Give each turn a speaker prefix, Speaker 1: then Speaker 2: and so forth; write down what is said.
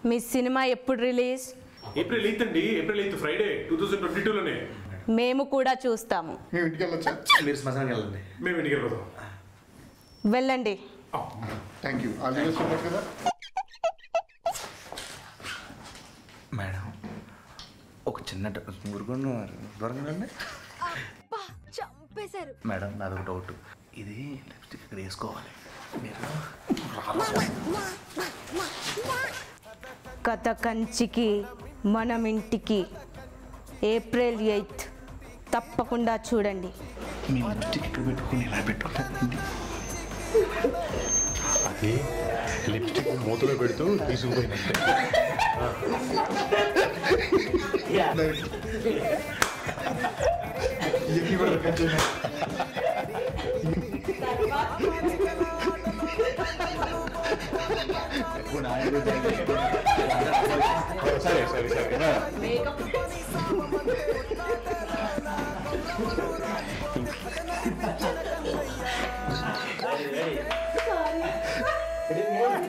Speaker 1: మీ cinema ఎప్పుడు release
Speaker 2: April eighth అండి April eighth Friday two thousand twenty టూలోనే
Speaker 1: మేము కూడా చూస్తాము
Speaker 3: మేము ఇంటికి వెళ్ళొచ్చా
Speaker 4: మీరు శ్మశానానికి వెళ్ళండి
Speaker 2: మేము ఇంటికి వెళ్ళిపోతాం
Speaker 1: వెళ్ళండి
Speaker 3: thank you all the best కదా
Speaker 4: మేడం ఒక చిన్న ఊరుకున్న దూరంగా అండి
Speaker 5: చంపేశారు
Speaker 4: మేడం నాది ఒక డౌట్ ఇది లిప్స్టిక్ ఇక్కడ వేసుకోవాలి మీరు
Speaker 1: కథ కంచికి మనం ఇంటికి ఏప్రిల్ ఎయిత్ తప్పకుండా చూడండి
Speaker 4: మీ లిప్స్టిక్ ఇక్కడ పెట్టుకుని ఇలా పెట్టుకోండి
Speaker 2: అది లిప్స్టిక్ మూతలో పెడుతూ తీసుకుపోయినట్టే సరే సరే సరే